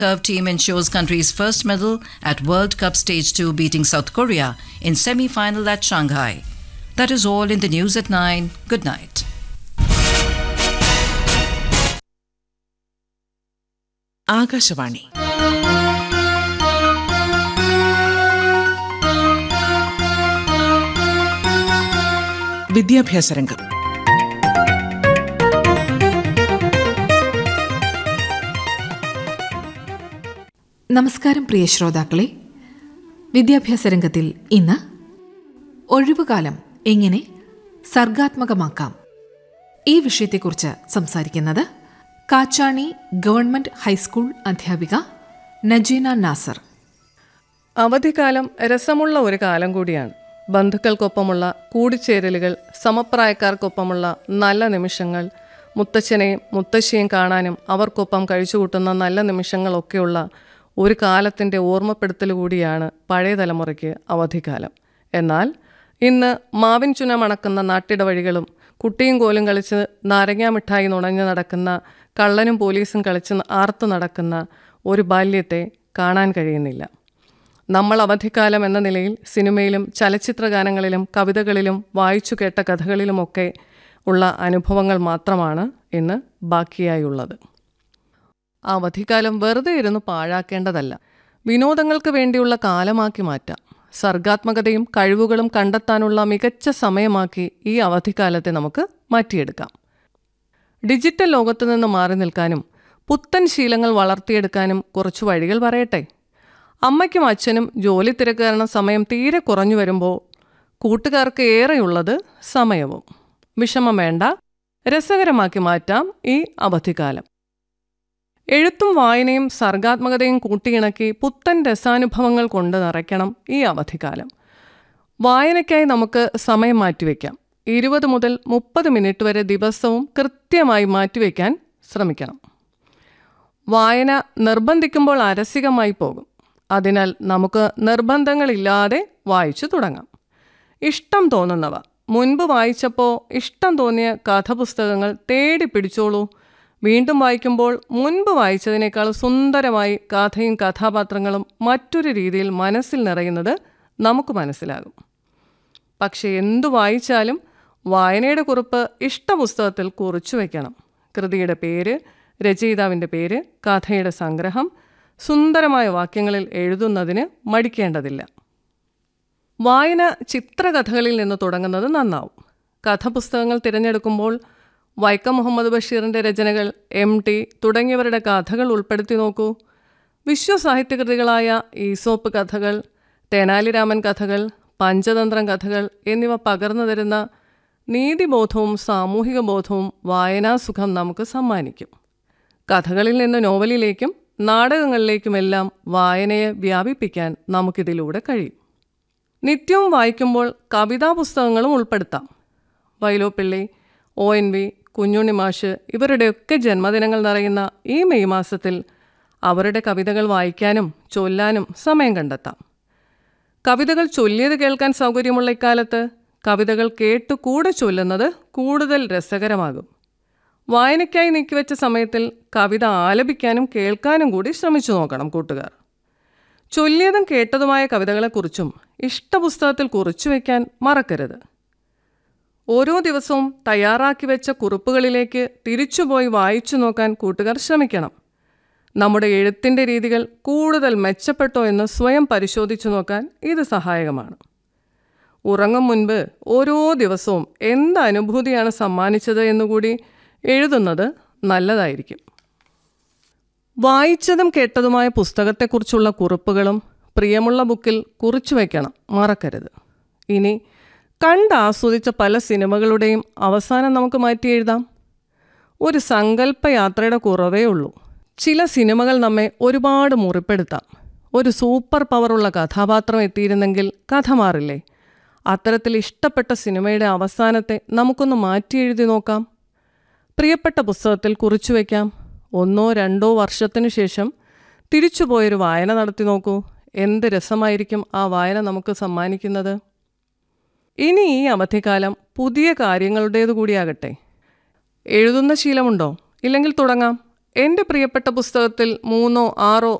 Curve team ensures country's first medal at World Cup Stage 2 beating South Korea in semi-final at Shanghai. That is all in the news at 9. Good night. Akashvani വിദ്യാഭ്യാസ രംഗം നമസ്കാരം പ്രിയ ശ്രോതാക്കളെ വിദ്യാഭ്യാസ രംഗത്തിൽ ഇന്ന് ഒഴിവുകാലം എങ്ങനെ സർഗാത്മകമാക്കാം ഈ വിഷയത്തെക്കുറിച്ച് സംസാരിക്കുന്നത് കാച്ചാണി ഗവൺമെന്റ് ഹൈസ്കൂൾ അധ്യാപിക നജീന നാസർ അവധിക്കാലം രസമുള്ള ഒരു കാലം കൂടിയാണ് ബന്ധുക്കൾക്കൊപ്പമുള്ള കൂടിച്ചേരലുകൾ സമപ്രായക്കാർക്കൊപ്പമുള്ള നല്ല നിമിഷങ്ങൾ മുത്തച്ഛനെയും മുത്തശ്ശിയും കാണാനും അവർക്കൊപ്പം കഴിച്ചുകൂട്ടുന്ന നല്ല നിമിഷങ്ങളൊക്കെയുള്ള ഒരു കാലത്തിൻ്റെ ഓർമ്മപ്പെടുത്തൽ കൂടിയാണ് പഴയ തലമുറയ്ക്ക് അവധിക്കാലം എന്നാൽ ഇന്ന് മാവിൻ ചുന മണക്കുന്ന നാട്ടിട വഴികളും കുട്ടിയും കോലും കളിച്ച് നാരങ്ങാ മിഠായി നുണഞ്ഞു നടക്കുന്ന കള്ളനും പോലീസും കളിച്ച് ആർത്തു നടക്കുന്ന ഒരു ബാല്യത്തെ കാണാൻ കഴിയുന്നില്ല നമ്മൾ അവധിക്കാലം എന്ന നിലയിൽ സിനിമയിലും ചലച്ചിത്ര ഗാനങ്ങളിലും കവിതകളിലും വായിച്ചു കേട്ട കഥകളിലുമൊക്കെ ഉള്ള അനുഭവങ്ങൾ മാത്രമാണ് ഇന്ന് ബാക്കിയായുള്ളത് ആ അവധിക്കാലം വെറുതെ ഇരുന്ന് പാഴാക്കേണ്ടതല്ല വിനോദങ്ങൾക്ക് വേണ്ടിയുള്ള കാലമാക്കി മാറ്റാം സർഗാത്മകതയും കഴിവുകളും കണ്ടെത്താനുള്ള മികച്ച സമയമാക്കി ഈ അവധിക്കാലത്തെ നമുക്ക് മാറ്റിയെടുക്കാം ഡിജിറ്റൽ ലോകത്തു നിന്ന് മാറി നിൽക്കാനും പുത്തൻ ശീലങ്ങൾ വളർത്തിയെടുക്കാനും കുറച്ച് വഴികൾ പറയട്ടെ അമ്മയ്ക്കും അച്ഛനും ജോലി തിരക്ക് കാരണം സമയം തീരെ കുറഞ്ഞു വരുമ്പോൾ കൂട്ടുകാർക്ക് ഏറെയുള്ളത് സമയവും വിഷമം വേണ്ട രസകരമാക്കി മാറ്റാം ഈ അവധിക്കാലം എഴുത്തും വായനയും സർഗാത്മകതയും കൂട്ടിയിണക്കി പുത്തൻ രസാനുഭവങ്ങൾ കൊണ്ട് നിറയ്ക്കണം ഈ അവധിക്കാലം വായനയ്ക്കായി നമുക്ക് സമയം മാറ്റിവെക്കാം ഇരുപത് മുതൽ മുപ്പത് മിനിറ്റ് വരെ ദിവസവും കൃത്യമായി മാറ്റിവെക്കാൻ ശ്രമിക്കണം വായന നിർബന്ധിക്കുമ്പോൾ അരസികമായി പോകും അതിനാൽ നമുക്ക് നിർബന്ധങ്ങളില്ലാതെ വായിച്ചു തുടങ്ങാം ഇഷ്ടം തോന്നുന്നവ മുൻപ് വായിച്ചപ്പോൾ ഇഷ്ടം തോന്നിയ കഥപുസ്തകങ്ങൾ തേടി പിടിച്ചോളൂ വീണ്ടും വായിക്കുമ്പോൾ മുൻപ് വായിച്ചതിനേക്കാൾ സുന്ദരമായി കഥയും കഥാപാത്രങ്ങളും മറ്റൊരു രീതിയിൽ മനസ്സിൽ നിറയുന്നത് നമുക്ക് മനസ്സിലാകും പക്ഷേ എന്തു വായിച്ചാലും വായനയുടെ കുറിപ്പ് ഇഷ്ടപുസ്തകത്തിൽ കുറിച്ചു വയ്ക്കണം കൃതിയുടെ പേര് രചയിതാവിൻ്റെ പേര് കഥയുടെ സംഗ്രഹം സുന്ദരമായ വാക്യങ്ങളിൽ എഴുതുന്നതിന് മടിക്കേണ്ടതില്ല വായന ചിത്രകഥകളിൽ നിന്ന് തുടങ്ങുന്നത് നന്നാവും കഥപുസ്തകങ്ങൾ തിരഞ്ഞെടുക്കുമ്പോൾ വൈക്കം മുഹമ്മദ് ബഷീറിൻ്റെ രചനകൾ എം ടി തുടങ്ങിയവരുടെ കഥകൾ ഉൾപ്പെടുത്തി നോക്കൂ വിശ്വസാഹിത്യകൃതികളായ ഈസോപ്പ് കഥകൾ തെനാലിരാമൻ കഥകൾ പഞ്ചതന്ത്രം കഥകൾ എന്നിവ പകർന്നു തരുന്ന നീതിബോധവും സാമൂഹിക ബോധവും വായനാസുഖം നമുക്ക് സമ്മാനിക്കും കഥകളിൽ നിന്ന് നോവലിലേക്കും നാടകങ്ങളിലേക്കുമെല്ലാം വായനയെ വ്യാപിപ്പിക്കാൻ നമുക്കിതിലൂടെ കഴിയും നിത്യവും വായിക്കുമ്പോൾ കവിതാ പുസ്തകങ്ങളും ഉൾപ്പെടുത്താം Vyloppilli O N V Kunjunni Mash ഇവരുടെയൊക്കെ ജന്മദിനങ്ങൾ നിറയുന്ന ഈ മെയ് മാസത്തിൽ അവരുടെ കവിതകൾ വായിക്കാനും ചൊല്ലാനും സമയം കണ്ടെത്താം കവിതകൾ ചൊല്ലിയത് കേൾക്കാൻ സൗകര്യമുള്ള ഇക്കാലത്ത് കവിതകൾ കേട്ടു കൂടെ ചൊല്ലുന്നത് കൂടുതൽ രസകരമാകും വായനയ്ക്കായി നീക്കിവെച്ച സമയത്തിൽ കവിത ആലപിക്കാനും കേൾക്കാനും കൂടി ശ്രമിച്ചു നോക്കണം കൂട്ടുകാർ ചൊല്ലിയതും കേട്ടതുമായ കവിതകളെക്കുറിച്ചും ഇഷ്ടപുസ്തകത്തിൽ കുറിച്ചു വയ്ക്കാൻ മറക്കരുത് ഓരോ ദിവസവും തയ്യാറാക്കി വെച്ച കുറിപ്പുകളിലേക്ക് തിരിച്ചുപോയി വായിച്ചു നോക്കാൻ കൂട്ടുകാർ ശ്രമിക്കണം നമ്മുടെ എഴുത്തിൻ്റെ രീതികൾ കൂടുതൽ മെച്ചപ്പെട്ടോ എന്ന് സ്വയം പരിശോധിച്ചു നോക്കാൻ ഇത് സഹായകമാണ് ഉറങ്ങും മുൻപ് ഓരോ ദിവസവും എന്ത് അനുഭൂതിയാണ് സമ്മാനിച്ചത് എന്നുകൂടി എഴുതുന്നത് നല്ലതായിരിക്കും വായിച്ചതും കേട്ടതുമായ പുസ്തകത്തെക്കുറിച്ചുള്ള കുറിപ്പുകളും പ്രിയമുള്ള ബുക്കിൽ കുറിച്ചു വയ്ക്കണം മറക്കരുത് ഇനി കണ്ട് ആസ്വദിച്ച പല സിനിമകളുടെയും അവസാനം നമുക്ക് മാറ്റി എഴുതാം ഒരു സങ്കല്പ യാത്രയുടെ കുറവേ ഉള്ളൂ ചില സിനിമകൾ നമ്മെ ഒരുപാട് മുറിപ്പെടുത്താം ഒരു സൂപ്പർ പവറുള്ള കഥാപാത്രം എത്തിയിരുന്നെങ്കിൽ കഥ മാറില്ലേ അത്തരത്തിൽ ഇഷ്ടപ്പെട്ട സിനിമയുടെ അവസാനത്തെ നമുക്കൊന്ന് മാറ്റി എഴുതി നോക്കാം പ്രിയപ്പെട്ട പുസ്തകത്തിൽ കുറിച്ചു വയ്ക്കാം ഒന്നോ രണ്ടോ വർഷത്തിനു ശേഷം തിരിച്ചുപോയൊരു വായന നടത്തി നോക്കൂ എന്ത് രസമായിരിക്കും ആ വായന നമുക്ക് സമ്മാനിക്കുന്നത് ഇനി ഈ അവധിക്കാലം പുതിയ കാര്യങ്ങളുടേതു കൂടിയാകട്ടെ എഴുതുന്ന ശീലമുണ്ടോ ഇല്ലെങ്കിൽ തുടങ്ങാം എൻ്റെ പ്രിയപ്പെട്ട പുസ്തകത്തിൽ മൂന്നോ ആറോ